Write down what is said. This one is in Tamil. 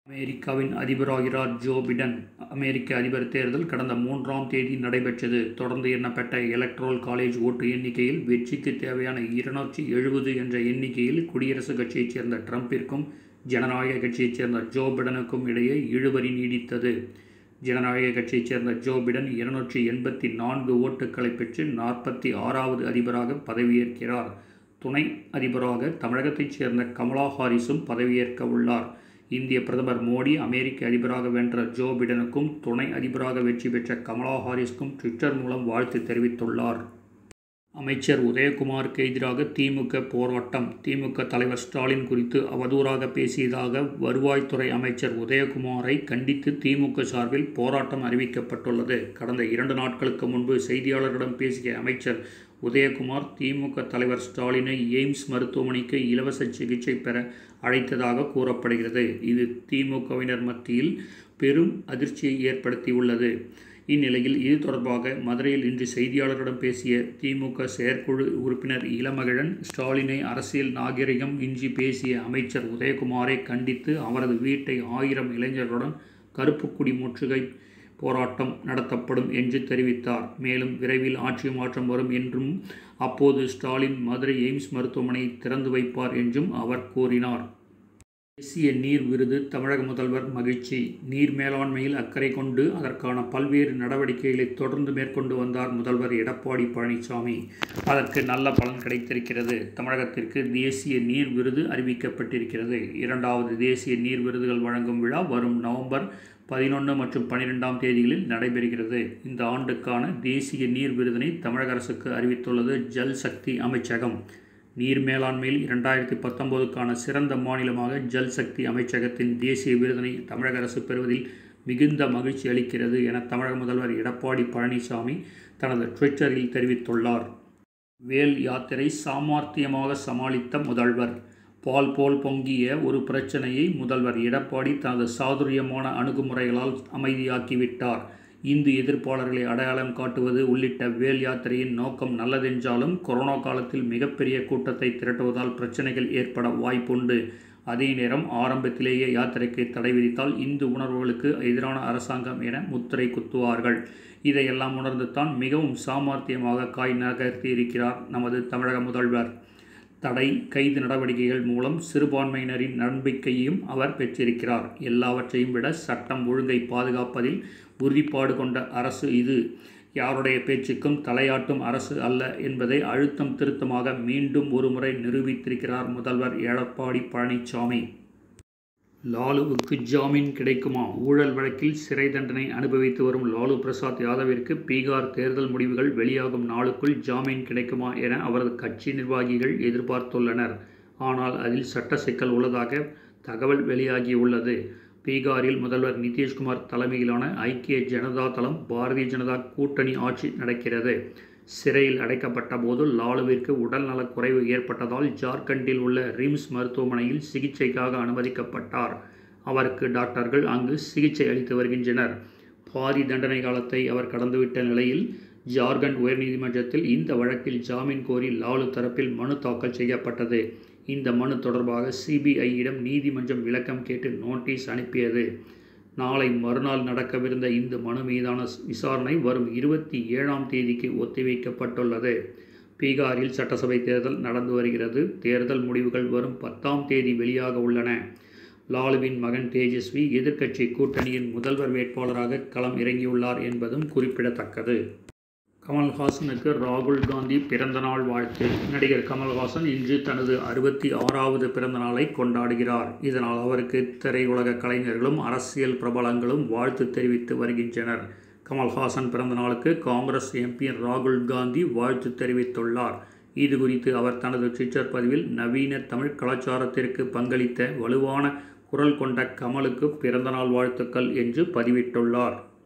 அமெரிக்காவின் அதிபராகிறார் ஜோ பிடன் அமெரிக்க அதிபர் தேர்தல் கடந்த மூன்றாம் தேதி நடைபெற்றது தொடர்ந்து எண்ணப்பட்ட எலக்ட்ரோல் காலேஜ் ஓட்டு எண்ணிக்கையில் வெற்றிக்கு தேவையான இருநூற்றி எழுபது என்ற எண்ணிக்கையில் குடியரசுக் கட்சியைச் சேர்ந்த ட்ரம்பிற்கும் ஜனநாயக கட்சியைச் சேர்ந்த ஜோ பிடனுக்கும் இடையே இழுபறி நீடித்தது ஜனநாயக கட்சியைச் சேர்ந்த ஜோ பிடன் இருநூற்றி எண்பத்தி நான்கு ஓட்டுக்களை பெற்று நாற்பத்தி ஆறாவது அதிபராக பதவியேற்கிறார் துணை அதிபராக தமிழகத்தைச் சேர்ந்த கமலா ஹாரிஸும் பதவியேற்க உள்ளார் இந்திய பிரதமர் மோடி அமெரிக்க அதிபராக வென்ற ஜோ பிடனுக்கும் துணை அதிபராக வெற்றி பெற்ற கமலா ஹாரிஸ்க்கும் ட்விட்டர் மூலம் வாழ்த்து தெரிவித்துள்ளார் அமைச்சர் உதயகுமாருக்கு எதிராக திமுக போராட்டம் திமுக தலைவர் ஸ்டாலின் குறித்து அவதூறாக பேசியதாக வருவாய்த்துறை அமைச்சர் உதயகுமாரை கண்டித்து திமுக சார்பில் போராட்டம் அறிவிக்கப்பட்டுள்ளது கடந்த இரண்டு நாட்களுக்கு முன்பு செய்தியாளர்களிடம் பேசிய அமைச்சர் உதயகுமார் திமுக தலைவர் ஸ்டாலினை எய்ம்ஸ் மருத்துவமனைக்கு இலவச சிகிச்சை பெற அழைத்ததாக கூறப்படுகிறது இது திமுகவினர் மத்தியில் பெரும் அதிர்ச்சியை ஏற்படுத்தியுள்ளது இந்நிலையில் இது தொடர்பாக மதுரையில் இன்று செய்தியாளர்களிடம் பேசிய திமுக செயற்குழு உறுப்பினர் இளமகிழன் ஸ்டாலினை அரசியல் நாகரிகம் இன்றி பேசிய அமைச்சர் உதயகுமாரை கண்டித்து அவரது வீட்டை ஆயிரம் இளைஞர்களுடன் கருப்பு குடி முற்றுகை போராட்டம் நடத்தப்படும் என்று தெரிவித்தார் மேலும் விரைவில் ஆட்சி மாற்றம் வரும் என்றும் அப்போது ஸ்டாலின் மதுரை எய்ம்ஸ் மருத்துவமனையை திறந்து வைப்பார் என்றும் அவர் கூறினார் தேசிய நீர் விருது தமிழக முதல்வர் மகிழ்ச்சி நீர் மேலாண்மையில் அக்கறை கொண்டு அதற்கான பல்வேறு நடவடிக்கைகளை தொடர்ந்து மேற்கொண்டு வந்தார் முதல்வர் எடப்பாடி பழனிசாமி அதற்கு நல்ல பலன் கிடைத்திருக்கிறது தமிழகத்திற்கு தேசிய நீர் விருது அறிவிக்கப்பட்டிருக்கிறது இரண்டாவது தேசிய நீர் விருதுகள் வழங்கும் விழா வரும் நவம்பர் பதினொன்று மற்றும் பன்னிரெண்டாம் தேதிகளில் நடைபெறுகிறது இந்த ஆண்டுக்கான தேசிய நீர் விருதினை தமிழக அரசுக்கு அறிவித்துள்ளது ஜல் சக்தி அமைச்சகம் நீர் மேலாண்மையில் இரண்டாயிரத்தி பத்தொம்போதுக்கான சிறந்த மாநிலமாக ஜல் சக்தி அமைச்சகத்தின் தேசிய விருதினை தமிழக அரசு பெறுவதில் மிகுந்த மகிழ்ச்சி அளிக்கிறது என தமிழக முதல்வர் எடப்பாடி பழனிசாமி தனது ட்விட்டரில் தெரிவித்துள்ளார் வேல் யாத்திரை சாமர்த்தியமாக சமாளித்த முதல்வர் பால் போல் பொங்கிய ஒரு பிரச்சனையை முதல்வர் எடப்பாடி தனது சாதுரியமான அணுகுமுறைகளால் அமைதியாக்கிவிட்டார் இந்து எதிர்ப்பாளர்களை அடையாளம் காட்டுவது உள்ளிட்ட வேல் யாத்திரையின் நோக்கம் நல்லதென்றாலும் கொரோனா காலத்தில் மிகப்பெரிய கூட்டத்தை திரட்டுவதால் பிரச்சனைகள் ஏற்பட வாய்ப்புண்டு அதே நேரம் ஆரம்பத்திலேயே யாத்திரைக்கு தடை விதித்தால் இந்து உணர்வுகளுக்கு எதிரான அரசாங்கம் என முத்திரை குத்துவார்கள் இதையெல்லாம் உணர்ந்து தான் மிகவும் சாமர்த்தியமாக காய் நகர்த்தி இருக்கிறார் நமது தமிழக முதல்வர் தடை கைது நடவடிக்கைகள் மூலம் சிறுபான்மையினரின் நம்பிக்கையையும் அவர் பெற்றிருக்கிறார் எல்லாவற்றையும் விட சட்டம் ஒழுங்கை பாதுகாப்பதில் உறுதிப்பாடு கொண்ட அரசு இது யாருடைய பேச்சுக்கும் தலையாட்டும் அரசு அல்ல என்பதை அழுத்தம் திருத்தமாக மீண்டும் ஒருமுறை நிரூபித்திருக்கிறார் முதல்வர் எடப்பாடி பழனிசாமி லாலுவுக்கு ஜாமீன் கிடைக்குமா ஊழல் வழக்கில் சிறை தண்டனை அனுபவித்து வரும் லாலு பிரசாத் யாதவிற்கு பீகார் தேர்தல் முடிவுகள் வெளியாகும் நாளுக்குள் ஜாமீன் கிடைக்குமா என அவரது கட்சி நிர்வாகிகள் எதிர்பார்த்துள்ளனர் ஆனால் அதில் சட்ட சிக்கல் உள்ளதாக தகவல் வெளியாகியுள்ளது பீகாரில் முதல்வர் நிதிஷ்குமார் தலைமையிலான ஐக்கிய ஜனதா தளம் பாரதிய ஜனதா கூட்டணி ஆட்சி நடக்கிறது சிறையில் அடைக்கப்பட்ட போது லாலுவிற்கு உடல்நலக் குறைவு ஏற்பட்டதால் ஜார்க்கண்டில் உள்ள ரிம்ஸ் மருத்துவமனையில் சிகிச்சைக்காக அனுமதிக்கப்பட்டார் அவருக்கு டாக்டர்கள் அங்கு சிகிச்சை அளித்து வருகின்றனர் பாதி தண்டனை காலத்தை அவர் கடந்துவிட்ட நிலையில் ஜார்க்கண்ட் உயர்நீதிமன்றத்தில் இந்த வழக்கில் ஜாமீன் கோரி லாலு தரப்பில் மனு தாக்கல் செய்யப்பட்டது இந்த மனு தொடர்பாக சிபிஐயிடம் நீதிமன்றம் விளக்கம் கேட்டு நோட்டீஸ் அனுப்பியது நாளை மறுநாள் நடக்கவிருந்த இந்த மனு மீதான விசாரணை வரும் இருபத்தி ஏழாம் தேதிக்கு ஒத்திவைக்கப்பட்டுள்ளது பீகாரில் சட்டசபை தேர்தல் நடந்து வருகிறது தேர்தல் முடிவுகள் வரும் பத்தாம் தேதி வெளியாக உள்ளன லாலுவின் மகன் தேஜஸ்வி எதிர்க்கட்சி கூட்டணியின் முதல்வர் வேட்பாளராக களம் இறங்கியுள்ளார் என்பதும் குறிப்பிடத்தக்கது கமல்ஹாசனுக்கு ராகுல் காந்தி பிறந்தநாள் வாழ்த்து நடிகர் கமல்ஹாசன் இன்று தனது அறுபத்தி ஆறாவது பிறந்த நாளை கொண்டாடுகிறார் இதனால் அவருக்கு திரையுலக கலைஞர்களும் அரசியல் பிரபலங்களும் வாழ்த்து தெரிவித்து வருகின்றனர் கமல்ஹாசன் பிறந்த நாளுக்கு காங்கிரஸ் எம்பி ராகுல் காந்தி வாழ்த்து தெரிவித்துள்ளார் இது குறித்து அவர் தனது ட்விட்டர் பதிவில் நவீன தமிழ் கலாச்சாரத்திற்கு பங்களித்த வலுவான குரல் கொண்ட கமலுக்கு பிறந்தநாள் வாழ்த்துக்கள் என்று பதிவிட்டுள்ளார்